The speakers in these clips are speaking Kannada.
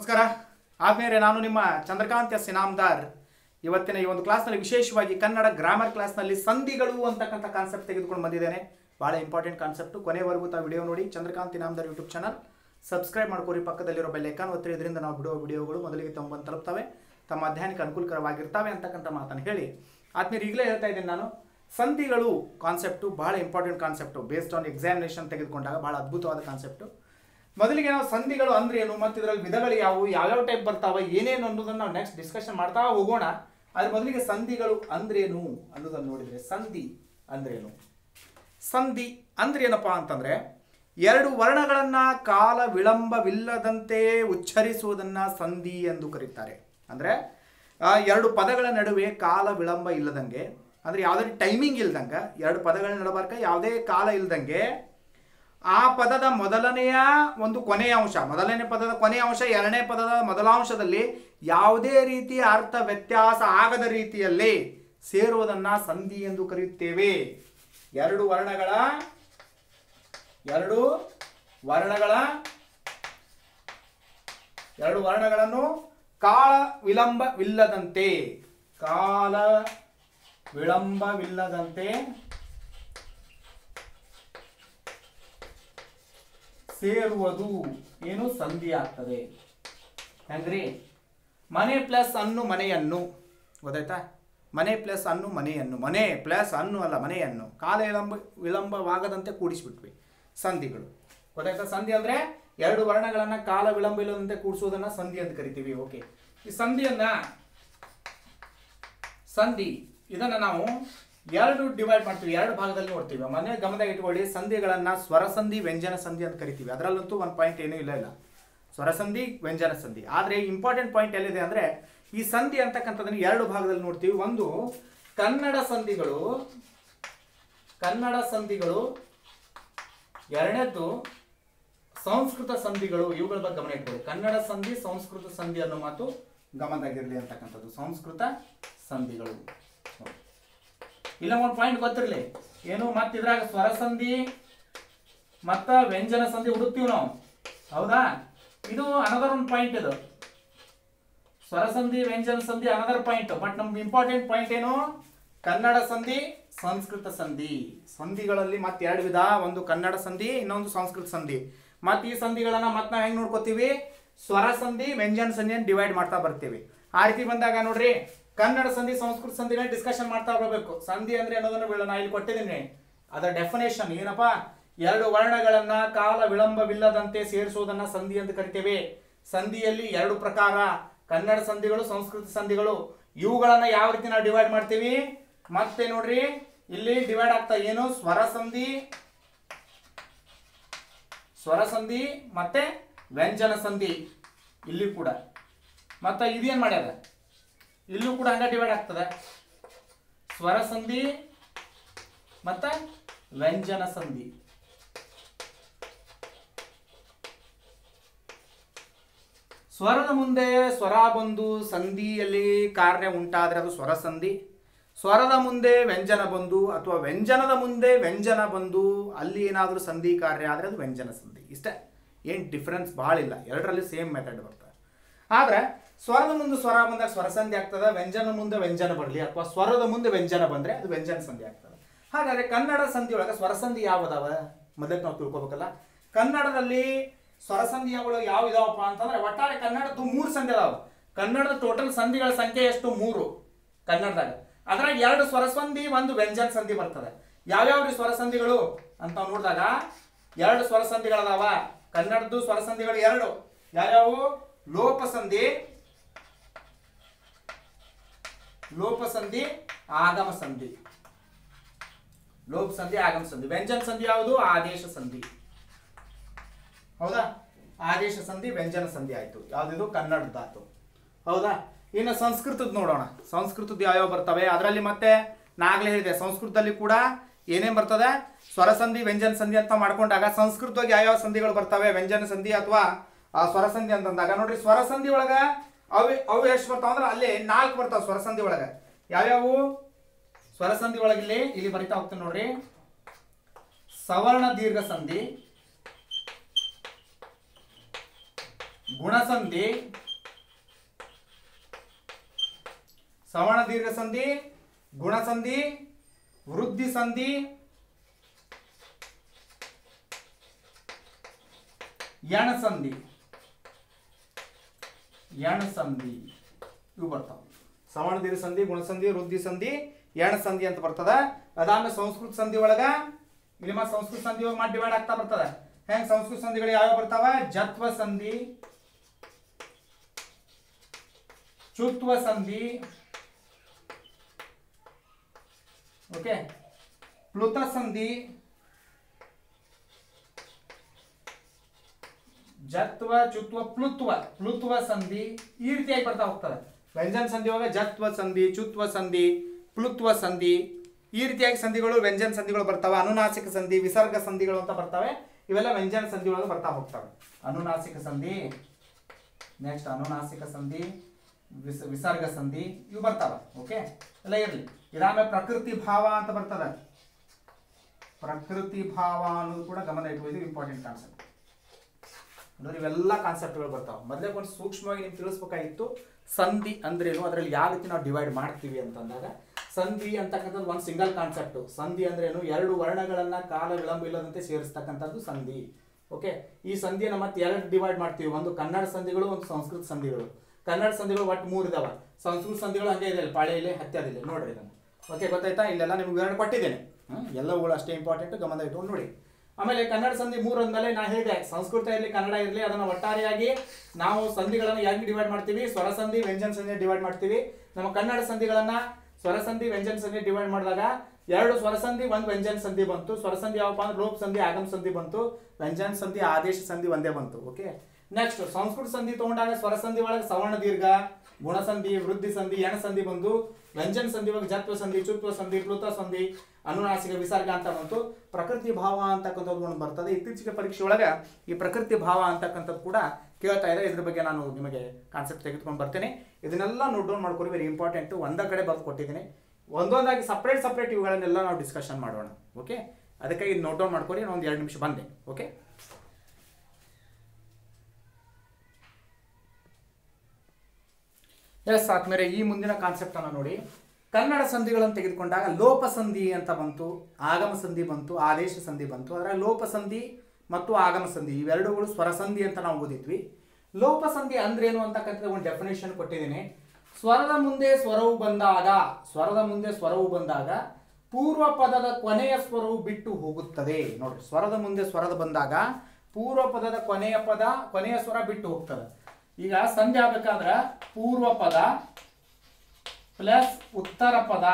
ನಮಸ್ಕಾರ ಆದ್ಮೇಲೆ ನಾನು ನಿಮ್ಮ ಚಂದ್ರಕಾಂತ್ ಎಸ್ ಇನಾಮ್ದಾರ್ ಇವತ್ತಿನ ಈ ಒಂದು ಕ್ಲಾಸ್ನಲ್ಲಿ ವಿಶೇಷವಾಗಿ ಕನ್ನಡ ಗ್ರಾಮರ್ ಕ್ಲಾಸ್ನಲ್ಲಿ ಸಂಧಿಗಳು ಅಂತಕ್ಕಂಥ ಕಾನ್ಸೆಪ್ಟ್ ತೆಗೆದುಕೊಂಡು ಬಂದಿದ್ದೇನೆ ಭಾಳ ಇಂಪಾರ್ಟೆಂಟ್ ಕಾನ್ಸೆಪ್ಟ್ ಕೊನೆವರೆಗೂ ತಾವು ವಿಡಿಯೋ ನೋಡಿ Chandrakant Inamdar YouTube channel subscribe ಮಾಡ್ಕೋರಿ ಪಕ್ಕದಲ್ಲಿರೋ ಬೆಲ್ ಐಕಾನ್ ಒತ್ತಿ ಇದರಿಂದ ನಾವು ಬಿಡುವ ವಿಡಿಯೋಗಳು ಮೊದಲಿಗೆ ತಮ್ಮ ಬಂದು ತಲುಪ್ತವೆ ತಮ್ಮ ಅಧ್ಯಯನಕ್ಕೆ ಅನುಕೂಲಕರವಾಗಿರ್ತವೆ ಅಂತಕ್ಕಂಥ ಮಾತನ್ನು ಹೇಳಿ ಆದ್ಮೇಲೆ ಈಗಲೇ ಹೇಳ್ತಾ ಇದ್ದೀನಿ ನಾನು ಸಂಧಿಗಳು ಕಾನ್ಸೆಪ್ಟು ಬಹಳ important concept based on examination ತೆಗೆದುಕೊಂಡಾಗ ಬಹಳ ಅದ್ಭುತವಾದ ಕಾನ್ಸೆಪ್ಟು ಮೊದಲಿಗೆ ನಾವು ಸಂಧಿಗಳು ಅಂದ್ರೆ ಏನು ಮತ್ತು ಇದರಲ್ಲಿ ವಿಧಗಳು ಯಾವುವು ಯಾವ್ಯಾವ ಟೈಪ್ ಬರ್ತಾವ ಏನೇನು ಅನ್ನೋದನ್ನ ನಾವು ನೆಕ್ಸ್ಟ್ ಡಿಸ್ಕಷನ್ ಮಾಡ್ತಾ ಹೋಗೋಣ ಅದ್ರ ಮೊದಲಿಗೆ ಸಂಧಿಗಳು ಅಂದ್ರೇನು ಅನ್ನೋದನ್ನು ನೋಡಿದ್ರೆ ಸಂಧಿ ಅಂದ್ರೇನು ಸಂಧಿ ಅಂದ್ರೆ ಏನಪ್ಪಾ ಅಂತಂದ್ರೆ ಎರಡು ವರ್ಣಗಳನ್ನ ಕಾಲ ವಿಳಂಬವಿಲ್ಲದಂತೆ ಉಚ್ಚರಿಸುವುದನ್ನ ಸಂಧಿ ಎಂದು ಕರೀತಾರೆ ಅಂದ್ರೆ ಆ, ಎರಡು ಪದಗಳ ನಡುವೆ ಕಾಲ ವಿಳಂಬ ಇಲ್ಲದಂಗೆ ಅಂದ್ರೆ ಯಾವುದೇ ಟೈಮಿಂಗ್ ಇಲ್ದಂಗೆ ಎರಡು ಪದಗಳ ನಡಬಾರ್ಕ ಯಾವುದೇ ಕಾಲ ಇಲ್ದಂಗೆ ಆ ಪದದ ಮೊದಲನೆಯ ಒಂದು ಕೊನೆಯ ಅಂಶ ಮೊದಲನೇ ಪದದ ಕೊನೆಯ ಅಂಶ ಎರಡನೇ ಪದದ ಮೊದಲಾಂಶದಲ್ಲಿ ಯಾವುದೇ ರೀತಿಯ ಅರ್ಥ ವ್ಯತ್ಯಾಸ ಆಗದ ರೀತಿಯಲ್ಲಿ ಸೇರುವುದನ್ನ ಸಂಧಿ ಎಂದು ಕರೆಯುತ್ತೇವೆ ಎರಡು ವರ್ಣಗಳ ಎರಡು ವರ್ಣಗಳ ಎರಡು ವರ್ಣಗಳನ್ನು ಕಾಲ ವಿಳಂಬವಿಲ್ಲದಂತೆ ಕಾಲ ವಿಳಂಬವಿಲ್ಲದಂತೆ ಸೇರುವುದು ಏನು ಸಂಧಿ ಆಗ್ತದೆ ಹೆಂಗ್ರಿ ಮನೆ ಪ್ಲಸ್ ಅನ್ನು ಮನೆಯನ್ನು ಗೊತ್ತಾಯ್ತಾ ಮನೆ ಪ್ಲಸ್ ಅನ್ನು ಮನೆಯನ್ನು ಮನೆ ಪ್ಲಸ್ ಅನ್ನು ಅಲ್ಲ ಮನೆಯನ್ನು ಕಾಲ ವಿಳಂಬ ವಿಳಂಬವಾಗದಂತೆ ಕೂಡಿಸಿಬಿಟ್ವಿ ಸಂಧಿಗಳು ಗೊತ್ತಾಯ್ತಾ ಸಂಧಿ ಅಂದ್ರೆ ಎರಡು ವರ್ಣಗಳನ್ನ ಕಾಲ ವಿಳಂಬ ಇಲ್ಲದಂತೆ ಕೂಡಿಸುವುದನ್ನ ಸಂಧಿ ಅಂತ ಕರಿತೀವಿ ಓಕೆ ಈ ಸಂಧಿಯನ್ನ ಸಂಧಿ ಇದನ್ನ ನಾವು ಎರಡು ಡಿವೈಡ್ ಮಾಡ್ತೀವಿ ಎರಡು ಭಾಗದಲ್ಲಿ ನೋಡ್ತೀವಿ ಮನೆ ಗಮನದಾಗ ಇಟ್ಕೊಳ್ಳಿ ಸಂಧಿಗಳನ್ನ ಸ್ವರ ಸಂಧಿ ವ್ಯಂಜನ ಸಂಧಿ ಅಂತ ಕರಿತೀವಿ ಅದರಲ್ಲಂತೂ ಒಂದು ಪಾಯಿಂಟ್ ಏನೂ ಇಲ್ಲ ಇಲ್ಲ ಸ್ವರ ಸಂಧಿ ವ್ಯಂಜನ ಸಂಧಿ ಆದ್ರೆ ಇಂಪಾರ್ಟೆಂಟ್ ಪಾಯಿಂಟ್ ಎಲ್ಲಿದೆ ಅಂದ್ರೆ ಈ ಸಂಧಿ ಅಂತಕ್ಕಂಥದ್ದನ್ನ ಎರಡು ಭಾಗದಲ್ಲಿ ನೋಡ್ತೀವಿ ಒಂದು ಕನ್ನಡ ಸಂಧಿಗಳು ಕನ್ನಡ ಸಂಧಿಗಳು ಎರಡನೇದ್ದು ಸಂಸ್ಕೃತ ಸಂಧಿಗಳು ಇವುಗಳ ಬಗ್ಗೆ ಗಮನ ಇಟ್ಕೊಳ್ಳಿ ಕನ್ನಡ ಸಂಧಿ ಸಂಸ್ಕೃತ ಸಂಧಿ ಅನ್ನೋ ಮಾತು ಗಮನದಾಗಿರ್ಲಿ ಅಂತಕ್ಕಂಥದ್ದು ಸಂಸ್ಕೃತ ಸಂಧಿಗಳು ಇಲ್ಲ ಒಂದು ಪಾಯಿಂಟ್ ಗೊತ್ತಿರಲಿ ಏನು ಮತ್ತೆ ಇದ್ರಾಗ ಸ್ವರ ಸಂಧಿ ಮತ್ತ ವ್ಯಂಜನ ಸಂಧಿ ಹುಡುಕ್ತೀವಿ ನಾವು ಹೌದಾ ಇದು ಅನದರ್ ಒಂದು ಪಾಯಿಂಟ್ ಇದು ಸ್ವರ ಸಂಧಿ ವ್ಯಂಜನ ಸಂಧಿ ಅನದರ್ ಪಾಯಿಂಟ್ ಬಟ್ ನಮ್ಗೆ ಇಂಪಾರ್ಟೆಂಟ್ ಪಾಯಿಂಟ್ ಏನು ಕನ್ನಡ ಸಂಧಿ ಸಂಸ್ಕೃತ ಸಂಧಿ ಸಂಧಿಗಳಲ್ಲಿ ಮತ್ತೆ ಎರಡು ವಿಧ ಒಂದು ಕನ್ನಡ ಸಂಧಿ ಇನ್ನೊಂದು ಸಂಸ್ಕೃತ ಸಂಧಿ ಮತ್ತೆ ಈ ಸಂಧಿಗಳನ್ನ ಮತ್ತೆ ನಾವು ಹೆಂಗ್ ನೋಡ್ಕೋತೀವಿ ಸ್ವರ ಸಂಧಿ ವ್ಯಂಜನ ಸಂಧಿಯನ್ನು ಡಿವೈಡ್ ಮಾಡ್ತಾ ಬರ್ತೀವಿ ಆ ರೀತಿ ಬಂದಾಗ ನೋಡ್ರಿ ಕನ್ನಡ ಸಂಧಿ ಸಂಸ್ಕೃತ ಸಂಧಿಗಳನ್ನ ಡಿಸ್ಕಷನ್ ಮಾಡ್ತಾ ಬರಬೇಕು ಸಂಧಿ ಅಂದ್ರೆ ಅನ್ನೋದನ್ನ ಬಿಡ- ನಾ ಇಲ್ಲಿ ಕೊಟ್ಟಿದ್ದೀನಿ ಅದರ ಡೆಫಿನೇಷನ್ ಏನಪ್ಪಾ ಎರಡು ವರ್ಣಗಳನ್ನ ಕಾಲ ವಿಳಂಬವಿಲ್ಲದಂತೆ ಸೇರಿಸುವುದನ್ನ ಸಂಧಿ ಅಂತ ಕರಿತೇವೆ ಸಂಧಿಯಲ್ಲಿ ಎರಡು ಪ್ರಕಾರ ಕನ್ನಡ ಸಂಧಿಗಳು ಸಂಸ್ಕೃತ ಸಂಧಿಗಳು ಇವುಗಳನ್ನ ಯಾವ ರೀತಿ ನಾವು ಡಿವೈಡ್ ಮಾಡ್ತೀವಿ ಮತ್ತೆ ನೋಡ್ರಿ ಇಲ್ಲಿ ಡಿವೈಡ್ ಆಗ್ತಾ ಏನು ಸ್ವರ ಸಂಧಿ ಸ್ವರ ಸಂಧಿ ಮತ್ತೆ ವ್ಯಂಜನ ಸಂಧಿ ಇಲ್ಲಿ ಕೂಡ ಮತ್ತೆ ಇದೇನ್ ಮಾಡ್ಯಾರ ಇಲ್ಲೂ ಕೂಡ ಹಂಗ ಡಿವೈಡ್ ಆಗ್ತದೆ ಸ್ವರ ಸಂಧಿ ಮತ್ತೆ ವ್ಯಂಜನ ಸಂಧಿ ಸ್ವರದ ಮುಂದೆ ಸ್ವರ ಬಂದು ಸಂಧಿಯಲ್ಲಿ ಕಾರ್ಯ ಉಂಟಾದರೆ ಅದು ಸ್ವರ ಸಂಧಿ ಸ್ವರದ ಮುಂದೆ ವ್ಯಂಜನ ಬಂದು ಅಥವಾ ವ್ಯಂಜನದ ಮುಂದೆ ವ್ಯಂಜನ ಬಂದು ಅಲ್ಲಿ ಏನಾದರೂ ಸಂಧಿ ಕಾರ್ಯ ಆದರೆ ಅದು ವ್ಯಂಜನ ಸಂಧಿ ಇಷ್ಟೇ ಏನು ಡಿಫ್ರೆನ್ಸ್ ಭಾಳ ಇಲ್ಲ ಎರಡರಲ್ಲಿ ಸೇಮ್ ಮೆಥಡ್ ಬರ್ತದೆ ಆದ್ರೆ ಸ್ವರದ ಮುಂದೆ ಸ್ವರ ಬಂದಾಗ ಸ್ವರ ಸಂಧಿ ಆಗ್ತದೆ ವ್ಯಂಜನ ಮುಂದೆ ವ್ಯಂಜನ ಬರಲಿ ಅಥವಾ ಸ್ವರದ ಮುಂದೆ ವ್ಯಂಜನ ಬಂದ್ರೆ ಅದು ವ್ಯಂಜನ ಸಂಧಿ ಆಗ್ತದೆ ಹಾಗಾದ್ರೆ ಕನ್ನಡ ಸಂಧಿ ಒಳಗೆ ಸ್ವರಸಂಧಿ ಯಾವದಾವ ಮೊದಲಕ್ಕೆ ನಾವು ತಿಳ್ಕೊಬೇಕಲ್ಲ ಕನ್ನಡದಲ್ಲಿ ಸ್ವರಸಂಧಿಗಳು ಯಾವ ಇದಾವಪ್ಪ ಅಂತಂದ್ರೆ ಒಟ್ಟಾರೆ ಕನ್ನಡದ್ದು ಮೂರು ಸಂಧಿ ಅದಾವ ಕನ್ನಡದ ಟೋಟಲ್ ಸಂಧಿಗಳ ಸಂಖ್ಯೆ ಎಷ್ಟು ಮೂರು ಕನ್ನಡದಾಗ ಅದ್ರಾಗ ಎರಡು ಸ್ವರಸಂಧಿ ಒಂದು ವ್ಯಂಜನ ಸಂಧಿ ಬರ್ತದೆ ಯಾವ್ಯಾವ ರೀ ಸ್ವರಸಂಧಿಗಳು ಅಂತ ನಾವು ನೋಡಿದಾಗ ಎರಡು ಸ್ವರಸಂಧಿಗಳದಾವ ಕನ್ನಡದ್ದು ಸ್ವರಸಂಧಿಗಳು ಎರಡು ಯಾವ್ಯಾವು ಲೋಪಸಂಧಿ ಲೋಪಸಂಧಿ ಆಗಮ ಸಂಧಿ ಲೋಪ ಸಂಧಿ ಆಗಮ ಸಂಧಿ ವ್ಯಂಜನ ಸಂಧಿ ಯಾವುದು ಆದೇಶ ಸಂಧಿ ಹೌದಾ ಆದೇಶ ಸಂಧಿ ವ್ಯಂಜನ ಸಂಧಿ ಆಯ್ತು ಯಾವ್ದಿದು ಕನ್ನಡದಾತು ಹೌದಾ ಇನ್ನು ಸಂಸ್ಕೃತದ ನೋಡೋಣ ಸಂಸ್ಕೃತದ ಯಾವ್ಯಾವ ಬರ್ತವೆ ಅದರಲ್ಲಿ ಮತ್ತೆ ನಾಗ್ಲೇ ಹೇಳಿದೆ ಸಂಸ್ಕೃತದಲ್ಲಿ ಕೂಡ ಏನೇನ್ ಬರ್ತದೆ ಸ್ವರ ಸಂಧಿ ವ್ಯಂಜನ ಸಂಧಿ ಅಂತ ಮಾಡ್ಕೊಂಡಾಗ ಸಂಸ್ಕೃತವಾಗಿ ಯಾವ್ಯಾವ ಸಂಧಿಗಳು ಬರ್ತವೆ ವ್ಯಂಜನ ಸಂಧಿ ಅಥವಾ ಸ್ವರ ಸಂಧಿ ಅಂತಂದಾಗ ನೋಡ್ರಿ ಸ್ವರ ಸಂಧಿ ಒಳಗ ಅವು ಅವು ಎಷ್ಟು ಬರ್ತಾವ ಅಂದ್ರೆ ಅಲ್ಲಿ ನಾಲ್ಕು ಬರ್ತಾವ ಸ್ವರ ಸಂಧಿ ಒಳಗ ಯಾವ್ಯಾವು ಸ್ವರಸಂಧಿ ಒಳಗಿಲ್ಲಿ ಇಲ್ಲಿ ಬರಿತಾ ಹೋಗ್ತೀನಿ ನೋಡ್ರಿ ಸವರ್ಣ ದೀರ್ಘ ಸಂಧಿ ಗುಣಸಂಧಿ ಸವರ್ಣ ದೀರ್ಘ ಸಂಧಿ ಗುಣಸಂಧಿ ವೃದ್ಧಿ ಸಂಧಿ ಯಣಸಂಧಿ ಯಣಸಂಧಿ ಇವು ಬರ್ತಾವ ಸವರ್ಣ ದೀರ್ಘ ಸಂಧಿ ಗುಣಸಂಧಿ ವೃದ್ಧಿ ಸಂಧಿ ಯಣಸಂಧಿ ಅಂತ ಬರ್ತದ ಅದಾದ್ಮೇಲೆ ಸಂಸ್ಕೃತ ಸಂಧಿ ಒಳಗ ಇಲ್ಲಿ ಮತ್ತೆ ಸಂಸ್ಕೃತ ಸಂಧಿ ಒಳಗೆ ಮಾಡಿ ಡಿವೈಡ್ ಆಗ್ತಾ ಬರ್ತದ ಹೆಂಗ್ ಸಂಸ್ಕೃತ ಸಂಧಿಗಳು ಯಾವ್ಯಾವ ಬರ್ತಾವ ಜತ್ವ ಸಂಧಿ ಚುತ್ವ ಸಂಧಿ ಓಕೆ ಪ್ಲುತ ಸಂಧಿ ಜತ್ವ ಚುತ್ವ ಪ್ಲುತ್ವ ಪ್ಲುತ್ವ ಸಂಧಿ ಈ ರೀತಿಯಾಗಿ ಬರ್ತಾ ಹೋಗ್ತದೆ ವ್ಯಂಜನ ಸಂಧಿ ಒಳಗೆ ಜತ್ವ ಸಂಧಿ ಚುತ್ವ ಸಂಧಿ ಪ್ಲುತ್ವ ಸಂಧಿ ಈ ರೀತಿಯಾಗಿ ಸಂಧಿಗಳು ವ್ಯಂಜನ ಸಂಧಿಗಳು ಬರ್ತಾವೆ ಅನುನಾಸಿಕ ಸಂಧಿ ವಿಸರ್ಗ ಸಂಧಿಗಳು ಅಂತ ಬರ್ತವೆ ಇವೆಲ್ಲ ವ್ಯಂಜನ ಸಂಧಿ ಒಳಗೆ ಬರ್ತಾ ಹೋಗ್ತವೆ ಅನುನಾಸಿಕ ಸಂಧಿ ನೆಕ್ಸ್ಟ್ ಅನುನಾಸಿಕ ಸಂಧಿ ವಿಸ ವಿಸರ್ಗ ಸಂಧಿ ಇವು ಬರ್ತಾವ ಓಕೆ ಎಲ್ಲ ಇರಲಿ ಇದಾದ್ಮೇಲೆ ಪ್ರಕೃತಿ ಭಾವ ಅಂತ ಬರ್ತದೆ ಪ್ರಕೃತಿ ಭಾವ ಅನ್ನೋದು ಕೂಡ ಗಮನ ಇಟ್ಕೊಳ್ಳಿ ಇಂಪಾರ್ಟೆಂಟ್ ಕಾನ್ಸೆಪ್ಟ್ ಅಂದ್ರೆ ಇವೆಲ್ಲ ಕಾನ್ಸೆಪ್ಟ್ಗಳು ಬರ್ತಾವೆ ಮೊದಲೇ ಒಂದು ಸೂಕ್ಷ್ಮವಾಗಿ ನಿಮ್ಗೆ ತಿಳಿಸ್ಬೇಕಾಗಿತ್ತು ಸಂಧಿ ಅಂದ್ರೇನು ಅದರಲ್ಲಿ ಯಾವ ರೀತಿ ನಾವು ಡಿವೈಡ್ ಮಾಡ್ತೀವಿ ಅಂತಂದಾಗ ಸಂಧಿ ಅಂತಕ್ಕಂಥದ್ದು ಒಂದು ಸಿಂಗಲ್ ಕಾನ್ಸೆಪ್ಟ್ ಸಂಧಿ ಅಂದ್ರೇನು ಎರಡು ವರ್ಣಗಳನ್ನ ಕಾಲ ವಿಳಂಬ ಇಲ್ಲದಂತೆ ಸೇರಿಸ್ತಕ್ಕಂಥದ್ದು ಸಂಧಿ ಓಕೆ ಈ ಸಂಧಿಯನ್ನು ಮತ್ತೆ ಎರಡು ಡಿವೈಡ್ ಮಾಡ್ತೀವಿ ಒಂದು ಕನ್ನಡ ಸಂಧಿಗಳು ಒಂದು ಸಂಸ್ಕೃತ ಸಂಧಿಗಳು ಕನ್ನಡ ಸಂಧಿಗಳು ಒಟ್ಟು ಮೂರು ಇದಾವ ಸಂಸ್ಕೃತ ಸಂಧಿಗಳು ಹಂಗೆ ಇದೆ ಇಲ್ಲಿ ಪಾಳೆಯಲ್ಲಿ ಹತ್ಯದಿಲ್ಲ ನೋಡ್ರಿ ಇದನ್ನು ಓಕೆ ಗೊತ್ತಾಯ್ತಾ ಇಲ್ಲೆಲ್ಲ ನಿಮ್ಗೆ ವಿವರಣೆ ಕೊಟ್ಟಿದ್ದೇನೆ ಹ್ಮ್, ಎಲ್ಲವುಗಳು ಅಷ್ಟೇ ಇಂಪಾರ್ಟೆಂಟ್ ಗಮನ ಇಟ್ಕೊಂಡು ನೋಡಿ ಆಮೇಲೆ ಕನ್ನಡ ಸಂಧಿ ಮೂರು ಅಂದಮೇಲೆ ನಾ ಹೇಳಿದೆ ಸಂಸ್ಕೃತ ಇರಲಿ ಕನ್ನಡ ಇರಲಿ ಅದನ್ನು ಒಟ್ಟಾರೆಯಾಗಿ ನಾವು ಸಂಧಿಗಳನ್ನು ಯಾಕೆ ಡಿವೈಡ್ ಮಾಡ್ತೀವಿ ಸ್ವರ ಸಂಧಿ ವ್ಯಂಜನ ಸಂಧಿ ಡಿವೈಡ್ ಮಾಡ್ತೀವಿ ನಮ್ಮ ಕನ್ನಡ ಸಂಧಿಗಳನ್ನ ಸ್ವರ ಸಂಧಿ ವ್ಯಂಜನ ಸಂಧಿ ಡಿವೈಡ್ ಮಾಡಿದಾಗ ಎರಡು ಸ್ವರ ಸಂಧಿ ಒಂದು ವ್ಯಂಜನ ಸಂಧಿ ಬಂತು ಸ್ವರ ಸಂಧಿ ಯಾವಪ್ಪ ಅಂದ್ರೆ ಲೋಪ ಸಂಧಿ ಆಗಮ ಸಂಧಿ ಬಂತು ವ್ಯಂಜನ ಸಂಧಿ ಆದೇಶ ಸಂಧಿ ಒಂದೇ ಬಂತು ಓಕೆ ನೆಕ್ಸ್ಟ್ ಸಂಸ್ಕೃತ ಸಂಧಿ ತಗೊಂಡಾಗ ಸ್ವರ ಸಂಧಿ ಒಳಗೆ ಸವರ್ಣ ದೀರ್ಘ ಗುಣಸಂಧಿ ವೃದ್ಧಿ ಸಂಧಿ ಎಣ ಸಂಧಿ ಬಂದು ವ್ಯಂಜನ ಸಂಧಿ ಒಳಗೆ ಜತ್ವ ಸಂಧಿ ಚುತ್ವ ಸಂಧಿ ಪ್ಲುತ ಸಂಧಿ ಅನುನಾಸಿಕ ವಿಸರ್ಗ ಅಂತ ಬಂತು ಪ್ರಕೃತಿ ಭಾವ ಅಂತಕ್ಕಂಥದ್ದು ಒಂದು ಬರ್ತದೆ ಇತ್ತೀಚೆಗೆ ಪರೀಕ್ಷೆ ಒಳಗೆ ಈ ಪ್ರಕೃತಿ ಭಾವ ಅಂತಕ್ಕಂಥದ್ದು ಕೂಡ ಕೇಳ್ತಾ ಇದೆ ಇದ್ರ ಬಗ್ಗೆ ನಾನು ನಿಮಗೆ ಕಾನ್ಸೆಪ್ಟ್ ತೆಗೆದುಕೊಂಡು ಬರ್ತೇನೆ ಇದನ್ನೆಲ್ಲ ನೋಟ್ ಡೌನ್ ಮಾಡ್ಕೊಳ್ಳಿ ವೆರಿ ಇಂಪಾರ್ಟೆಂಟ್ ಒಂದ ಕಡೆ ಬರೆದು ಕೊಟ್ಟಿದ್ದೀನಿ ಒಂದೊಂದಾಗಿ ಸಪ್ರೇಟ್ ಸಪ್ರೇಟ್ ಇವುಗಳನ್ನೆಲ್ಲ ನಾವು ಡಿಸ್ಕಷನ್ ಮಾಡೋಣ ಓಕೆ ಅದಕ್ಕಾಗಿ ಇದು ನೋಟ್ ಡೌನ್ ಮಾಡ್ಕೊಳ್ಳಿ ನಾನು ಒಂದು ಎರಡು ನಿಮಿಷ ಬಂದೆ ಓಕೆ ಎಸ್ ಆದ್ಮೇಲೆ ಈ ಮುಂದಿನ ಕಾನ್ಸೆಪ್ಟ್ ಅನ್ನು ನೋಡಿ ಕನ್ನಡ ಸಂಧಿಗಳನ್ನು ತೆಗೆದುಕೊಂಡಾಗ ಲೋಪ ಸಂಧಿ ಅಂತ ಬಂತು ಆಗಮ ಸಂಧಿ ಬಂತು ಆದೇಶ ಸಂಧಿ ಬಂತು ಅದರ ಲೋಪ ಸಂಧಿ ಮತ್ತು ಆಗಮ ಸಂಧಿ ಇವೆರಡುಗಳು ಸ್ವರ ಸಂಧಿ ಅಂತ ನಾವು ಓದಿದ್ವಿ ಲೋಪ ಸಂಧಿ ಅಂದ್ರೇನು ಅಂತಕ್ಕಂಥ ಒಂದು ಡೆಫಿನೇಷನ್ ಕೊಟ್ಟಿದ್ದೀನಿ ಸ್ವರದ ಮುಂದೆ ಸ್ವರವು ಬಂದಾಗ ಸ್ವರದ ಮುಂದೆ ಸ್ವರವು ಬಂದಾಗ ಪೂರ್ವ ಪದದ ಕೊನೆಯ ಸ್ವರವು ಬಿಟ್ಟು ಹೋಗುತ್ತದೆ ನೋಡಿ ಸ್ವರದ ಮುಂದೆ ಸ್ವರದ ಬಂದಾಗ ಪೂರ್ವ ಪದದ ಕೊನೆಯ ಪದ ಕೊನೆಯ ಸ್ವರ ಬಿಟ್ಟು ಹೋಗ್ತದೆ ಈಗ ಸಂಧಿ ಆಗ್ಬೇಕಾದ್ರೆ ಪೂರ್ವ ಪದ ಪ್ಲಸ್ ಉತ್ತರ ಪದ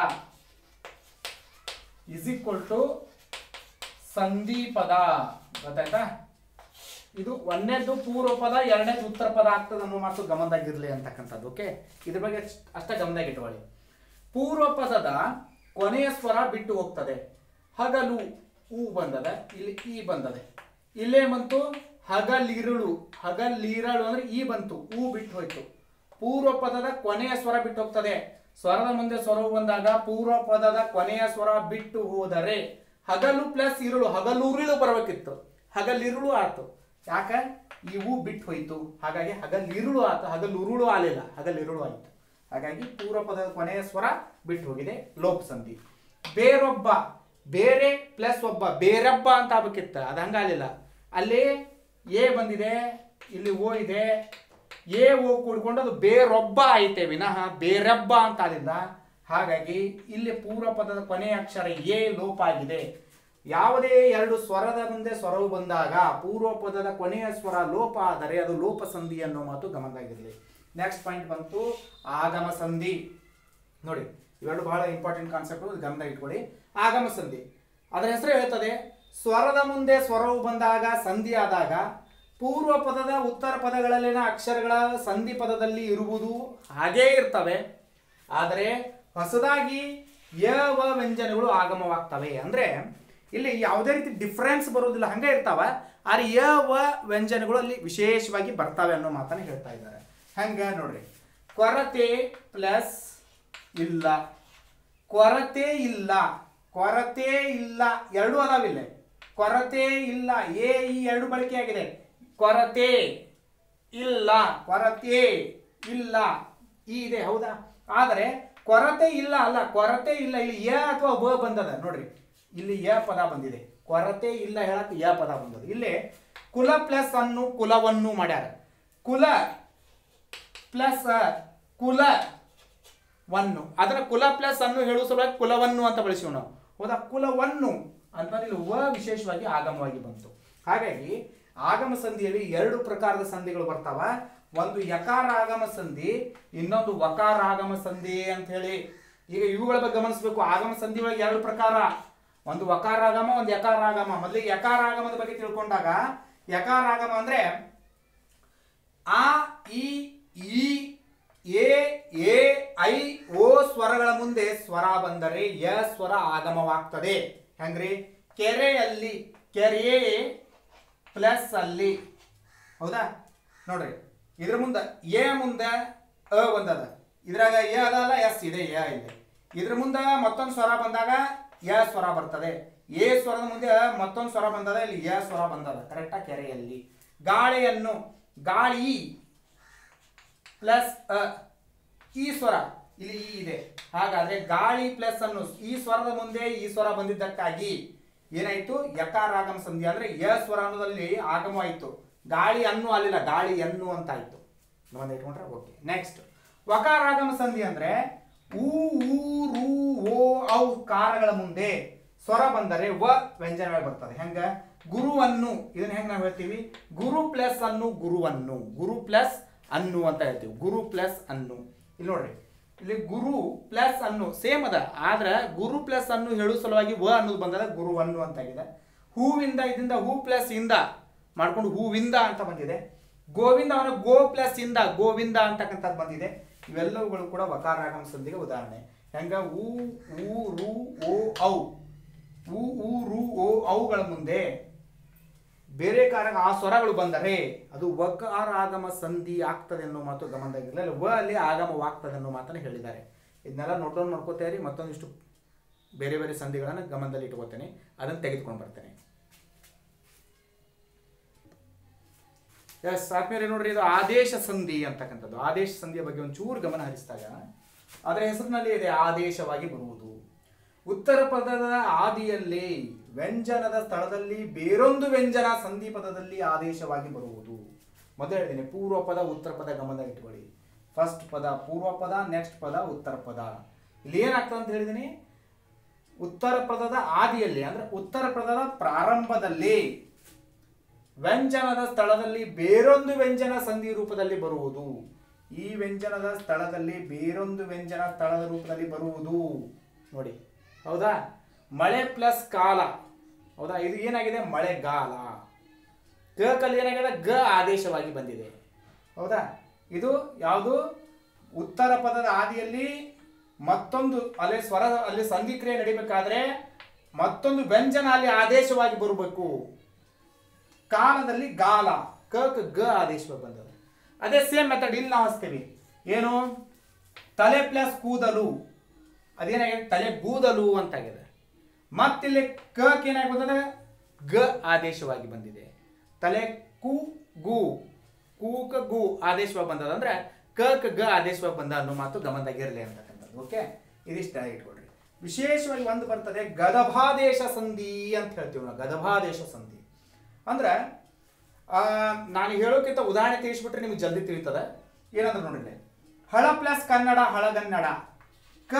ಇಸ್ ಈಕ್ವಲ್ ಟು ಸಂಧಿ ಪದ ಗೊತ್ತಾಯ್ತಾ ಇದು ಒಂದನೇದು ಪೂರ್ವ ಪದ ಎರಡನೇದು ಉತ್ತರ ಪದ ಆಗ್ತದೆ ಅನ್ನೋ ಮಾತು ಗಮನದಾಗಿರ್ಲಿ ಅಂತಕ್ಕಂಥದ್ದು ಓಕೆ ಇದ್ರ ಬಗ್ಗೆ ಅಷ್ಟ್- ಅಷ್ಟೇ ಗಮನದಾಗ ಇಟ್ಕೊಳ್ಳಿ ಪೂರ್ವ ಪದದ ಕೊನೆಯ ಸ್ವರ ಬಿಟ್ಟು ಹೋಗ್ತದೆ ಹಗಲು ಹೂ ಬಂದದೆ ಇಲ್ಲಿ ಈ ಬಂದದೆ ಇಲ್ಲೇ ಬಂತು ಹಗಲಿರುಳು ಹಗಲಿರಳು ಅಂದ್ರೆ ಈ ಬಂತು ಹೂ ಬಿಟ್ಟು ಹೋಯ್ತು ಪೂರ್ವ ಪದದ ಕೊನೆಯ ಸ್ವರ ಬಿಟ್ಟು ಹೋಗ್ತದೆ ಸ್ವರದ ಮುಂದೆ ಸ್ವರವು ಬಂದಾಗ ಪೂರ್ವ ಪದದ ಕೊನೆಯ ಸ್ವರ ಬಿಟ್ಟು ಹೋದರೆ ಹಗಲು ಪ್ಲಸ್ ಇರುಳು ಹಗಲುರುಳು ಬರಬೇಕಿತ್ತು ಹಗಲಿರುಳು ಆತು ಯಾಕ ಈ ಹೂ ಬಿಟ್ಟು ಹೋಯ್ತು ಹಾಗಾಗಿ ಹಗಲಿರುಳು ಆತು ಹಗಲುರುಳು ಆಲಿಲ್ಲ ಹಗಲಿರುಳು ಆಯ್ತು ಹಾಗಾಗಿ ಪೂರ್ವ ಪದದ ಕೊನೆಯ ಸ್ವರ ಬಿಟ್ಟು ಹೋಗಿದೆ ಲೋಪ ಸಂಧಿ ಬೇರೊಬ್ಬ ಬೇರೆ ಪ್ಲಸ್ ಒಬ್ಬ ಬೇರಬ್ಬ ಅಂತ ಆಗ್ಬೇಕಿತ್ತ ಅದು ಹಂಗಾಲಿಲ್ಲ ಅಲ್ಲಿ ಎ ಬಂದಿದೆ ಇಲ್ಲಿ ಓ ಇದೆ ಎ ಓ ಕೂಡ್ಕೊಂಡು ಅದು ಬೇರೊಬ್ಬ ಐತೆ ವಿನಃ ಬೇರಬ್ಬ ಅಂತ ಆಲಿಲ್ಲ ಹಾಗಾಗಿ ಇಲ್ಲಿ ಪೂರ್ವ ಪದದ ಕೊನೆಯ ಅಕ್ಷರ ಎ ಲೋಪ ಆಗಿದೆ ಯಾವುದೇ ಎರಡು ಸ್ವರದ ಮುಂದೆ ಸ್ವರವು ಬಂದಾಗ ಪೂರ್ವ ಪದದ ಕೊನೆಯ ಸ್ವರ ಲೋಪ ಆದರೆ ಅದು ಲೋಪ ಸಂಧಿ ಅನ್ನೋ ಮಾತು ಗಮನದಾಗಿರಲಿ ನೆಕ್ಸ್ಟ್ ಪಾಯಿಂಟ್ ಬಂತು ಆಗಮ ಸಂಧಿ ನೋಡಿ ಇವೆರಡು ಬಹಳ ಇಂಪಾರ್ಟೆಂಟ್ ಕಾನ್ಸೆಪ್ಟ್ ಗಮನದಾಗ ಇಟ್ಕೊಳ್ಳಿ ಆಗಮ ಸಂಧಿ ಅದರ ಹೆಸರು ಹೇಳ್ತದೆ ಸ್ವರದ ಮುಂದೆ ಸ್ವರವು ಬಂದಾಗ ಸಂಧಿ ಆದಾಗ ಪೂರ್ವ ಪದದ ಉತ್ತರ ಪದಗಳಲ್ಲಿನ ಅಕ್ಷರಗಳ ಸಂಧಿ ಪದದಲ್ಲಿ ಇರುವುದು ಹಾಗೇ ಇರ್ತವೆ ಆದರೆ ಹೊಸದಾಗಿ ಯ ವ ವ್ಯಂಜನಗಳು ಆಗಮವಾಗ್ತವೆ ಅಂದ್ರೆ ಇಲ್ಲಿ ಯಾವುದೇ ರೀತಿ ಡಿಫ್ರೆನ್ಸ್ ಬರೋದಿಲ್ಲ ಹಂಗೆ ಇರ್ತಾವ ಆದ್ರೆ ಯ ವ ವ್ಯಂಜನಗಳು ಅಲ್ಲಿ ವಿಶೇಷವಾಗಿ ಬರ್ತವೆ ಅನ್ನೋ ಮಾತನ್ನ ಹೇಳ್ತಾ ಇದ್ದಾರೆ ಹಂಗ ನೋಡ್ರಿ ಕೊರತೆ ಪ್ಲಸ್ ಇಲ್ಲ ಕೊರತೆ ಇಲ್ಲ ಕೊರತೆ ಇಲ್ಲ ಎರಡು ಅದಾವಿಲ್ಲ ಕೊರತೆ ಇಲ್ಲ ಎ ಈ ಎರಡು ಬಳಕೆ ಆಗಿದೆ ಕೊರತೆ ಇಲ್ಲ ಕೊರತೆ ಇಲ್ಲ ಈ ಇದೆ ಹೌದಾ ಆದರೆ ಕೊರತೆ ಇಲ್ಲ ಅಲ್ಲ ಕೊರತೆ ಇಲ್ಲ ಇಲ್ಲಿ ಯ ಅಥವಾ ಬ ಬಂದದ ನೋಡ್ರಿ ಇಲ್ಲಿ ಯ ಪದ ಬಂದಿದೆ ಕೊರತೆ ಇಲ್ಲ ಹೇಳಕ್ ಯ ಪದ ಬಂದದ ಇಲ್ಲಿ ಕುಲ ಪ್ಲಸ್ ಅನ್ನು ಕುಲವನ್ನು ಮಾಡ್ಯಾರ ಕುಲ ಪ್ಲಸ್ ಕುಲ ವನ್ನು ಅದರ ಕುಲ ಪ್ಲಸ್ ಅನ್ನು ಹೇಳುವ ಸಲುವಾಗಿ ಕುಲವನ್ನು ಅಂತ ಬಳಸಿವ್ ನಾವು ಹೌದಾ ಕುಲವನ್ನು ಅಂತಂದ್ರೆ ಇಲ್ಲಿ ವ ವಿಶೇಷವಾಗಿ ಆಗಮವಾಗಿ ಬಂತು ಹಾಗಾಗಿ ಆಗಮ ಸಂಧಿಯಲ್ಲಿ ಎರಡು ಪ್ರಕಾರದ ಸಂಧಿಗಳು ಬರ್ತಾವ ಒಂದು ಯಕಾರ ಆಗಮ ಸಂಧಿ ಇನ್ನೊಂದು ವಕಾರ ಆಗಮ ಸಂಧಿ ಅಂತ ಹೇಳಿ ಈಗ ಇವುಗಳ ಬಗ್ಗೆ ಗಮನಿಸಬೇಕು ಆಗಮ ಸಂಧಿ ಒಳಗೆ ಎರಡು ಪ್ರಕಾರ ಒಂದು ವಕಾರ ಆಗಮ ಒಂದು ಯಕಾರ ಆಗಮ ಮೊದಲಿಗೆ ಯಕಾರ ಆಗಮದ ಬಗ್ಗೆ ತಿಳ್ಕೊಂಡಾಗ ಯಕಾರ ಆಗಮ ಅಂದ್ರೆ ಆ ಇ ಈ ಎ ಎ ಐ ಓ ಸ್ವರಗಳ ಮುಂದೆ ಸ್ವರ ಬಂದರೆ ಯ ಸ್ವರ ಆಗಮವಾಗ್ತದೆ ಹೆಂಗ್ರಿ ಕೆರೆಯಲ್ಲಿ ಕೆರೆ ಪ್ಲಸ್ ಅಲ್ಲಿ ಹೌದಾ ನೋಡ್ರಿ ಇದ್ರ ಮುಂದೆ ಎ ಮುಂದೆ ಅ ಒಂದದ ಇದ್ರಾಗ ಎ ಅದಲ್ಲ ಎಸ್ ಇದೆ ಎ ಇದೆ ಇದ್ರ ಮುಂದೆ ಮತ್ತೊಂದು ಸ್ವರ ಬಂದಾಗ ಯ ಸ್ವರ ಬರ್ತದೆ ಎ ಸ್ವರದ ಮುಂದೆ ಮತ್ತೊಂದು ಸ್ವರ ಬಂದದ ಇಲ್ಲಿ ಯ ಸ್ವರ ಬಂದದ ಕರೆಕ್ಟಾ ಕೆರೆಯಲ್ಲಿ ಗಾಳಿಯನ್ನು ಗಾಳಿ ಪ್ಲಸ್ ಅ ಈ ಸ್ವರ ಇಲ್ಲಿ ಈ ಇದೆ ಹಾಗಾದ್ರೆ ಗಾಳಿ ಪ್ಲಸ್ ಅನ್ನು ಈ ಸ್ವರದ ಮುಂದೆ ಈ ಸ್ವರ ಬಂದಿದ್ದಕ್ಕಾಗಿ ಏನಾಯ್ತು ಯಕಾರ ಆಗಮ ಸಂಧಿ ಅಂದ್ರೆ ಯ ಸ್ವರ ಅನ್ನೋದಲ್ಲಿ ಆಗಮವಾಯಿತು ಗಾಳಿ ಅನ್ನು ಅಲ್ಲಿಲ್ಲ ಗಾಳಿ ಎನ್ನು ಅಂತ ಆಯ್ತು ಒಂದು ಇಟ್ಕೊಂಡ್ರೆ ಓಕೆ ನೆಕ್ಸ್ಟ್ ವಕಾರ ಆಗಮ ಸಂಧಿ ಅಂದ್ರೆ ಊ ಊ ರು ಓ ಔ ಕಾರಗಳ ಮುಂದೆ ಸ್ವರ ಬಂದರೆ ವ ವ್ಯಂಜನ ಬರ್ತದೆ ಹೆಂಗ ಗುರುವನ್ನು ಇದನ್ನ ಹೆಂಗ್ ನಾವು ಹೇಳ್ತೀವಿ ಗುರು ಪ್ಲಸ್ ಅನ್ನು ಗುರುವನ್ನು ಗುರು ಪ್ಲಸ್ ಅನ್ನು ಅಂತ ಹೇಳ್ತೀವಿ ಗುರು ಪ್ಲಸ್ ಅನ್ನು ಇಲ್ಲಿ ನೋಡ್ರಿ ಇಲ್ಲಿ ಗುರು ಪ್ಲಸ್ ಅನ್ನು ಸೇಮ್ ಅದ ಆದ್ರೆ ಗುರು ಪ್ಲಸ್ ಅನ್ನು ಹೇಳುವ ಸಲುವಾಗಿ ವ ಅನ್ನೋದು ಬಂದದ ಗುರುವನ್ನು ಅಂತ ಆಗಿದೆ ಹೂವಿಂದ ಇದರಿಂದ ಹೂ ಪ್ಲಸ್ ಇಂದ ಮಾಡ್ಕೊಂಡು ಹೂವಿಂದ ಅಂತ ಬಂದಿದೆ ಗೋವಿಂದ ಅವನ ಗೋ ಪ್ಲಸ್ ಇಂದ ಗೋವಿಂದ ಅಂತಕ್ಕಂಥದ್ದು ಬಂದಿದೆ ಇವೆಲ್ಲವುಗಳು ಕೂಡ ವಕಾರಾಗಮ ಸಂಧಿಗೆ ಉದಾಹರಣೆ ಹೆಂಗ ಊ ಊ ರು ಓ ಔ ಊ ಊ ರು ಓ ಔಗಳ ಮುಂದೆ ಬೇರೆ ಕಾರಣ ಆ ಸ್ವರಗಳು ಬಂದರೆ ಅದು ವಕಾರ ಆಗಮ ಸಂಧಿ ಆಗ್ತದೆ ಅನ್ನೋ ಮಾತು ಗಮನದಾಗಿರಲಿಲ್ಲ ವ ಅಲ್ಲಿ ಆಗಮವಾಗ್ತದೆ ಅನ್ನೋ ಮಾತನ್ನು ಹೇಳಿದ್ದಾರೆ ಇದನ್ನೆಲ್ಲ ನೋಡ್ಕೊಂಡು ನೋಡ್ಕೋತೇರಿ ಮತ್ತೊಂದಿಷ್ಟು ಬೇರೆ ಬೇರೆ ಸಂಧಿಗಳನ್ನು ಗಮನದಲ್ಲಿ ಇಟ್ಕೋತೇನೆ ಅದನ್ನು ತೆಗೆದುಕೊಂಡು ಬರ್ತೇನೆ ಎಸ್ ಆದ್ಮೇಲೆ ನೋಡ್ರಿ ಇದು ಆದೇಶ ಸಂಧಿ ಅಂತಕ್ಕಂಥದ್ದು ಆದೇಶ ಸಂಧಿಯ ಬಗ್ಗೆ ಒಂಚೂರು ಗಮನ ಹರಿಸಿದಾಗ ಅದರ ಹೆಸರಿನಲ್ಲಿ ಇದೆ ಆದೇಶವಾಗಿ ಬರುವುದು ಉತ್ತರ ಪದದ ಆದಿಯಲ್ಲಿ ವ್ಯಂಜನದ ಸ್ಥಳದಲ್ಲಿ ಬೇರೊಂದು ವ್ಯಂಜನ ಸಂಧಿ ಪದದಲ್ಲಿ ಆದೇಶವಾಗಿ ಬರುವುದು ಮೊದಲು ಹೇಳಿದ್ದೀನಿ ಪೂರ್ವ ಪದ ಉತ್ತರ ಪದ ಗಮನದಾಗ ಇಟ್ಕೊಳ್ಳಿ ಫಸ್ಟ್ ಪದ ಪೂರ್ವ ಪದ ನೆಕ್ಸ್ಟ್ ಪದ ಉತ್ತರ ಪದ ಇಲ್ಲಿ ಏನಾಗ್ತದೆ ಅಂತ ಹೇಳಿದ್ದೀನಿ ಉತ್ತರ ಪದದ ಆದಿಯಲ್ಲಿ ಅಂದ್ರೆ ಉತ್ತರ ಪದದ ಪ್ರಾರಂಭದಲ್ಲಿ ವ್ಯಂಜನದ ಸ್ಥಳದಲ್ಲಿ ಬೇರೊಂದು ವ್ಯಂಜನ ಸಂಧಿ ರೂಪದಲ್ಲಿ ಬರುವುದು ಈ ವ್ಯಂಜನದ ಸ್ಥಳದಲ್ಲಿ ಬೇರೊಂದು ವ್ಯಂಜನ ಸ್ಥಳದ ರೂಪದಲ್ಲಿ ಬರುವುದು ನೋಡಿ ಹೌದಾ ಮಳೆ ಪ್ಲಸ್ ಕಾಲ ಹೌದಾ ಇದು ಏನಾಗಿದೆ ಮಳೆಗಾಲ ಗ ಕಲ್ಲಿ ಏನಾಗಿದೆ ಗ ಆದೇಶವಾಗಿ ಬಂದಿದೆ ಹೌದಾ ಇದು ಯಾವುದು ಉತ್ತರ ಪದದ ಆದಿಯಲ್ಲಿ ಮತ್ತೊಂದು ಅಲ್ಲಿ ಸ್ವರ ಅಲ್ಲಿ ಸಂಧಿ ಕ್ರಿಯೆ ನಡಿಬೇಕಾದ್ರೆ ಮತ್ತೊಂದು ವ್ಯಂಜನ ಅಲ್ಲಿ ಆದೇಶವಾಗಿ ಬರಬೇಕು ಕಾಲದಲ್ಲಿ ಗಾಲ ಕ ಕ ಗ ಆದೇಶವಾಗಿ ಬಂದದ ಅದೇ ಸೇಮ್ ಮೆಥಡ್ ಇಲ್ಲಿ ನಾವು ಹಚ್ತೀವಿ ಏನು ತಲೆ ಪ್ಲಸ್ ಕೂದಲು ಅದೇನಾಗಿದೆ ತಲೆ ಗೂದಲು ಅಂತಾಗಿದೆ ಮತ್ತಿಲ್ಲಿ ಕ ಕ್ ಏನಾಗಿ ಬಂದದ ಗ ಆದೇಶವಾಗಿ ಬಂದಿದೆ ತಲೆ ಕು ಗು ಕೂಕ ಗು ಆದೇಶವಾಗಿ ಬಂದದ ಅಂದ್ರೆ ಕ ಕ ಗ ಆದೇಶವಾಗಿ ಬಂದ ಅನ್ನೋ ಮಾತು ಗಮನದಾಗಿರಲಿ ಅಂತಕ್ಕಂಥದ್ದು ಓಕೆ ಇದಿಷ್ಟ ಇಟ್ಕೊಳ್ರಿ ವಿಶೇಷವಾಗಿ ಒಂದು ಬರ್ತದೆ ಗದಭಾದೇಶ ಸಂಧಿ ಅಂತ ಹೇಳ್ತೀವಿ ನಾವು ಗದಭಾದೇಶ ಸಂಧಿ ಅಂದ್ರೆ ಆ, ನಾನು ಹೇಳೋಕ್ಕಿಂತ ಉದಾಹರಣೆ ತಿಳಿಸ್ಬಿಟ್ರೆ ನಿಮ್ಗೆ ಜಲ್ದಿ ತಿಳಿತದ ಏನಂದ್ರೆ ನೋಡಿದ್ರೆ ಹಳ ಪ್ಲಸ್ ಕನ್ನಡ ಹಳಗನ್ನಡ ಕ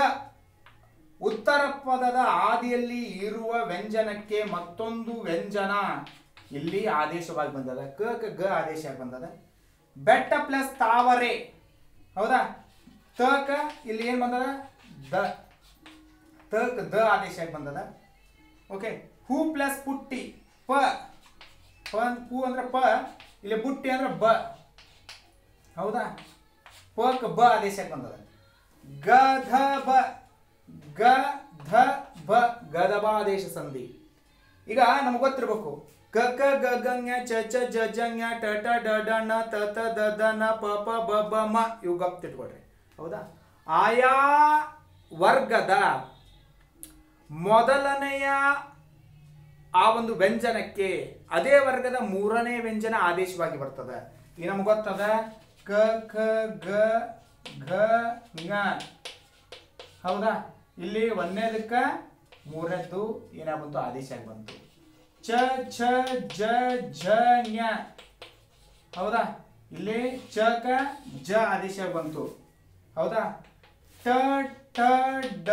ಉತ್ತರ ಪದದ ಆದಿಯಲ್ಲಿ ಇರುವ ವ್ಯಂಜನಕ್ಕೆ ಮತ್ತೊಂದು ವ್ಯಂಜನ ಇಲ್ಲಿ ಆದೇಶವಾಗಿ ಬಂದದ ಕ ಕ ಗ ಆದೇಶ ಬಂದದ ಬೆಟ್ಟ ಪ್ಲಸ್ ತಾವರೆ ಹೌದಾ ತ ಕ ಇಲ್ಲಿ ಏನು ಬಂದದ ದ ತ ಕ ದ ಆದೇಶ ಬಂದದ ಓಕೆ ಹೂ ಪ್ಲಸ್ ಪುಟ್ಟಿ ಪ ಪ ಅನ್- ಹೂ ಅಂದ್ರೆ ಪ ಇಲ್ಲಿ ಬುಟ್ಟಿ ಅಂದ್ರೆ ಬ ಹೌದಾ ಪ ಕ ಬ ಆದೇಶಕ್ಕೆ ಬಂದದ ಗ ಧ ಬ ಗ ಧ ಬ ಗದಬ ಆದೇಶ ಸಂಧಿ ಈಗ ನಮ್ಗೆ ಗೊತ್ತಿರ್ಬೇಕು ಕ ಕ ಗ ಗಂಗ್ಯ ಚ ಚ ಜ ಜಂಗ್ಯ ಟ ಟ ಡ ಡ ಣ ತ ತ ದ ದ ನ ಪ ಪ ಬ ಬ ಮ ಇವು ಗಪ್ ತಿಟ್ಕೊಳ್ರಿ ಹೌದಾ ಆಯಾ ವರ್ಗದ ಮೊದಲನೆಯ ಆ ಒಂದು ವ್ಯಂಜನಕ್ಕೆ ಅದೇ ವರ್ಗದ ಮೂರನೇ ವ್ಯಂಜನ ಆದೇಶವಾಗಿ ಬರ್ತದೆ ಈಗ ನಮ್ಗೆ ಗೊತ್ತದ ಕ ಖ ಗ ಘ ಞ ಹೌದಾ ಇಲ್ಲಿ ಒಂದನೇದಕ್ಕ ಮೂರನೇದ್ದು ಏನ ಬಂತು ಆದೇಶ ಆಗಿ ಬಂತು ಚ ಛ ಜ ಝ ಞ ಹೌದಾ ಇಲ್ಲಿ ಚ ಕ ಜ ಆದೇಶ ಆಗಿ ಬಂತು ಹೌದಾ ಟ ಟ ಡ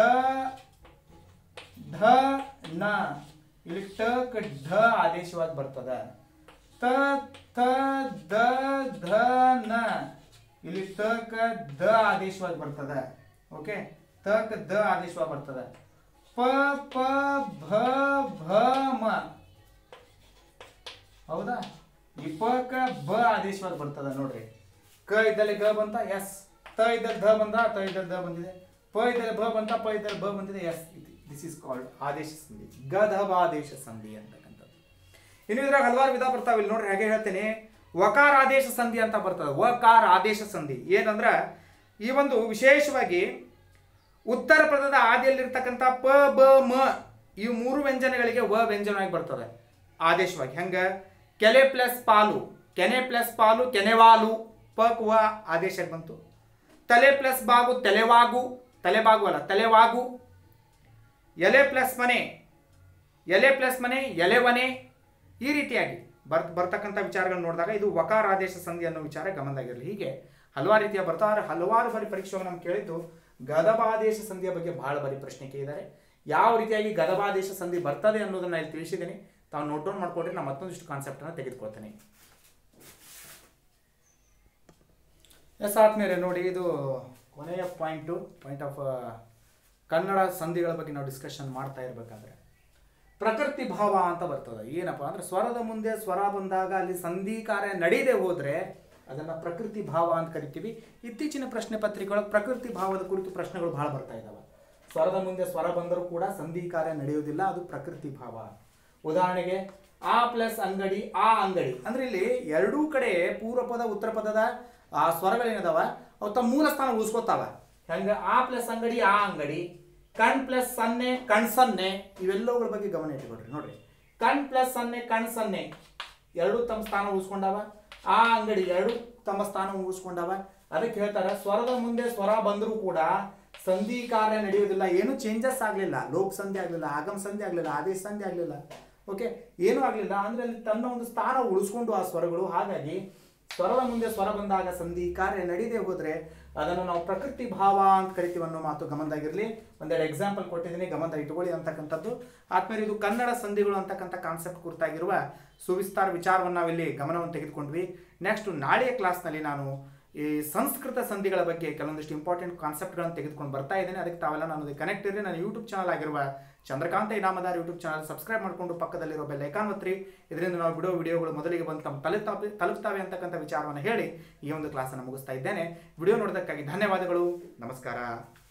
ಢ ನ ಇಲ್ಲಿ ಟ ಕ ಢ ಆದೇಶವಾಗಿ ಬರ್ತದ ತ ತ ದ ಧ ನ ಇಲ್ಲಿ ತ ಕ ದ ಆದೇಶವಾಗಿ ಬರ್ತದ ಓಕೆ ತ ಕ ದ ಆದೇಶವಾಗಿ ಬರ್ತದ ಪ ಪ ಭ ಭ ಮ ಹೌದಾ ಈ ಪ ಕ ಬ ಆದೇಶವಾಗಿ ಬರ್ತದ ನೋಡ್ರಿ ಕ ಇದ್ದಲ್ಲಿ ಗ ಬಂತ ಎಸ್ ತ ಇದ್ದಲ್ಲಿ ಧ ಬಂದ ತ ಇದ್ದಲ್ಲಿ ದ ಬಂದಿದೆ ಪ ಇದ್ದಲ್ಲಿ ಬ ಬಂತ ಪ ಇದ್ದಲ್ಲಿ ಬ ಬಂದಿದೆ ಎಸ್ ದಿಸ್ ಇಸ್ ಕಾಲ್ಡ್ ಆದೇಶ ಸಂಧಿ ಗ ಧ ಬ ಆದೇಶ ಸಂಧಿ ಅಂತಕ್ಕಂಥದ್ದು ಇನ್ನು ಇದ್ರಾಗ ಹಲವಾರು ವಿಧ ಬರ್ತಾವೆ ಇಲ್ಲಿ ನೋಡ್ರಿ ಹಾಗೆ ಹೇಳ್ತೇನೆ ವಕಾರ ಆದೇಶ ಸಂಧಿ ಅಂತ ಬರ್ತದೆ ವಕಾರ ಆದೇಶ ಸಂಧಿ ಏನಂದ್ರ ಈ ಒಂದು ವಿಶೇಷವಾಗಿ ಉತ್ತರ ಪದದ ಆದಿಯಲ್ಲಿರ್ತಕ್ಕಂಥ ಪ ಬ ಮ ಈ ಮೂರು ವ್ಯಂಜನಗಳಿಗೆ ವ ವ್ಯಂಜನವಾಗಿ ಬರ್ತದೆ ಆದೇಶವಾಗಿ ಹೆಂಗ ಕೆಲೆ ಪ್ಲಸ್ ಪಾಲು ಕೆನೆ ಪ್ಲಸ್ ಪಾಲು ಕೆನೆವಾಲು ಪಕ್ ವ ಆದೇಶಕ್ಕೆ ಬಂತು ತಲೆ ಪ್ಲಸ್ ಬಾಗು ತಲೆವಾಗು ತಲೆಬಾಗು ಅಲ್ಲ ತಲೆವಾಗು ಎಲೆ ಪ್ಲಸ್ ಮನೆ ಎಲೆ ಪ್ಲಸ್ ಮನೆ ಎಲೆವನೆ ಈ ರೀತಿಯಾಗಿ ಬರ್ ಬರ್ತಕ್ಕಂಥ ವಿಚಾರಗಳನ್ನ ನೋಡಿದಾಗ ಇದು ವಕಾರ ಆದೇಶ ಸಂಧಿ ಅನ್ನೋ ವಿಚಾರ ಗಮನದಾಗಿರಲಿ ಹೀಗೆ ಹಲವಾರು ರೀತಿಯ ಬರ್ತಾರೆ ಹಲವಾರು ಬಾರಿ ಪರೀಕ್ಷೆಗಳು ನಮ್ಗೆ ಕೇಳಿದ್ದು ಗದಬಾದೇಶ ಸಂಧಿಯ ಬಗ್ಗೆ ಬಹಳ ಬಾರಿ ಪ್ರಶ್ನೆ ಕೇಳಿದ್ದಾರೆ ಯಾವ ರೀತಿಯಾಗಿ ಗದಬಾದೇಶ ಸಂಧಿ ಬರ್ತದೆ ಅನ್ನೋದನ್ನ ಇಲ್ಲಿ ತಿಳಿಸಿದ್ದೀನಿ ತಾವು ನೋಟ್ ಡೌನ್ ಮಾಡ್ಕೊಂಡ್ರೆ ನಾನು ಮತ್ತೊಂದಿಷ್ಟು ಕಾನ್ಸೆಪ್ಟನ್ನು ತೆಗೆದುಕೊಳ್ತೇನೆ ಎಸ್ ಆದ್ಮೇಲೆ ನೋಡಿ ಇದು ಕೊನೆಯ ಪಾಯಿಂಟು ಪಾಯಿಂಟ್ ಆಫ್ ಕನ್ನಡ ಸಂಧಿಗಳ ಬಗ್ಗೆ ನಾವು ಡಿಸ್ಕಷನ್ ಮಾಡ್ತಾ ಇರಬೇಕಾದ್ರೆ ಪ್ರಕೃತಿ ಭಾವ ಅಂತ ಬರ್ತದೆ ಏನಪ್ಪ ಅಂದ್ರೆ ಸ್ವರದ ಮುಂದೆ ಸ್ವರ ಬಂದಾಗ ಅಲ್ಲಿ ಸಂಧಿ ಕಾರ್ಯ ನಡೀದೆ ಹೋದ್ರೆ ಅದನ್ನ ಪ್ರಕೃತಿ ಭಾವ ಅಂತ ಕರಿತೀವಿ ಇತ್ತೀಚಿನ ಪ್ರಶ್ನೆ ಪತ್ರಿಕೆಗಳು ಪ್ರಕೃತಿ ಭಾವದ ಕುರಿತು ಪ್ರಶ್ನೆಗಳು ಬಹಳ ಬರ್ತಾ ಇದ್ದಾವೆ ಸ್ವರದ ಮುಂದೆ ಸ್ವರ ಬಂದರೂ ಕೂಡ ಸಂಧಿ ಕಾರ್ಯ ನಡೆಯುವುದಿಲ್ಲ ಅದು ಪ್ರಕೃತಿ ಭಾವ ಉದಾಹರಣೆಗೆ ಆ ಪ್ಲಸ್ ಅಂಗಡಿ ಆ ಅಂಗಡಿ ಅಂದ್ರೆ ಇಲ್ಲಿ ಎರಡೂ ಕಡೆ ಪೂರ್ವ ಪದ ಉತ್ತರ ಪದದ ಆ ಸ್ವರಗಳೇನದಾವ ಅವು ತಮ್ಮ ಮೂಲ ಸ್ಥಾನ ಉಳಿಸ್ಕೋತಾವ ಹೆಂಗ ಆ ಪ್ಲಸ್ ಅಂಗಡಿ ಆ ಅಂಗಡಿ ಕಣ್ ಪ್ಲಸ್ ಸನ್ನೆ ಕಣ್ ಸನ್ನೆ ಇವೆಲ್ಲವುಗಳ ಬಗ್ಗೆ ಗಮನ ಇಟ್ಕೊಡ್ರಿ ನೋಡ್ರಿ ಕಣ್ ಪ್ಲಸ್ ಸನ್ನೆ ಕಣ್ ಸನ್ನೆ ಎರಡು ತಮ್ಮ ಸ್ಥಾನ ಉಳಿಸ್ಕೊಂಡಾವ ಆ ಅಂಗಡಿ ಎರಡು ತಮ್ಮ ಸ್ಥಾನ ಉಳಿಸ್ಕೊಂಡಾವ ಅದಕ್ಕೆ ಹೇಳ್ತಾರೆ ಸ್ವರದ ಮುಂದೆ ಸ್ವರ ಬಂದರೂ ಕೂಡ ಸಂಧಿ ಕಾರ್ಯ ನಡೆಯುವುದಿಲ್ಲ ಏನು ಚೇಂಜಸ್ ಆಗಲಿಲ್ಲ ಲೋಕ ಸಂಧಿ ಆಗಲಿಲ್ಲ ಆಗಮ ಸಂಧಿ ಆಗಲಿಲ್ಲ ಆದೇಶ ಸಂಧಿ ಆಗಲಿಲ್ಲ ಓಕೆ ಏನೂ ಆಗಲಿಲ್ಲ ಅಂದ್ರೆ ಅಲ್ಲಿ ತನ್ನ ಒಂದು ಸ್ಥಾನ ಉಳಿಸ್ಕೊಂಡು ಆ ಸ್ವರಗಳು ಹಾಗಾಗಿ ಸ್ವರದ ಮುಂದೆ ಸ್ವರ ಬಂದಾಗ ಸಂಧಿ ಕಾರ್ಯ ನಡೀದೇ ಹೋದ್ರೆ ಅದನ್ನು ನಾವು ಪ್ರಕೃತಿ ಭಾವ ಅಂತ ಕರಿತೀವಿ ಅನ್ನೋ ಮಾತು ಗಮನದಾಗಿರಲಿ ಒಂದೆರಡು ಎಕ್ಸಾಂಪಲ್ ಕೊಟ್ಟಿದ್ದೀನಿ ಗಮನದಾಗ ಇಟ್ಕೊಳ್ಳಿ ಅಂತಕ್ಕಂಥದ್ದು ಆದ್ಮೇಲೆ ಇದು ಕನ್ನಡ ಸಂಧಿಗಳು ಅಂತಕ್ಕಂಥ ಕಾನ್ಸೆಪ್ಟ್ ಕುರಿತಾಗಿರುವ ಸುವಿಸ್ತಾರ ವಿಚಾರವನ್ನು ನಾವಿಲ್ಲಿ ಗಮನವನ್ನು ತೆಗೆದುಕೊಂಡ್ವಿ ನೆಕ್ಸ್ಟ್ ನಾಳೆಯ ಕ್ಲಾಸ್ನಲ್ಲಿ ನಾನು ಈ ಸಂಸ್ಕೃತ ಸಂಧಿಗಳ ಬಗ್ಗೆ ಕೆಲವೊಂದಿಷ್ಟು ಇಂಪಾರ್ಟೆಂಟ್ ಕಾನ್ಸೆಪ್ಟ್ಗಳನ್ನು ತೆಗೆದುಕೊಂಡು ಬರ್ತಾ ಇದ್ದೇನೆ ಅದಕ್ಕೆ ತಾವೆಲ್ಲ ನಾನು ಕನೆಕ್ಟ್ ಇರಲಿ ನನ್ನ ಯೂಟ್ಯೂಬ್ ಚಾನಲ್ ಆಗಿರುವ Chandrakant Inamdar YouTube channel subscribe ಮಾಡಿಕೊಂಡು ಪಕ್ಕದಲ್ಲಿರೋ ಬೆಲ್ ಐಕಾನ್ ಒತ್ತಿರಿ ಇದರಿಂದ ನಾವು ಬಿಡೋ ವಿಡಿಯೋಗಳು ಮೊದಲಿಗೆ ಬಂದು ತಮ್ಮ ತಲುಪ್ತಾವೆ ತಲುಪ್ತಾವೆ ಅಂತಕ್ಕಂಥ ವಿಚಾರವನ್ನು ಹೇಳಿ ಈ ಒಂದು ಕ್ಲಾಸನ್ನು ಮುಗಿಸ್ತಾ ಇದ್ದೇನೆ ವಿಡಿಯೋ ನೋಡೋದಕ್ಕಾಗಿ ಧನ್ಯವಾದಗಳು ನಮಸ್ಕಾರ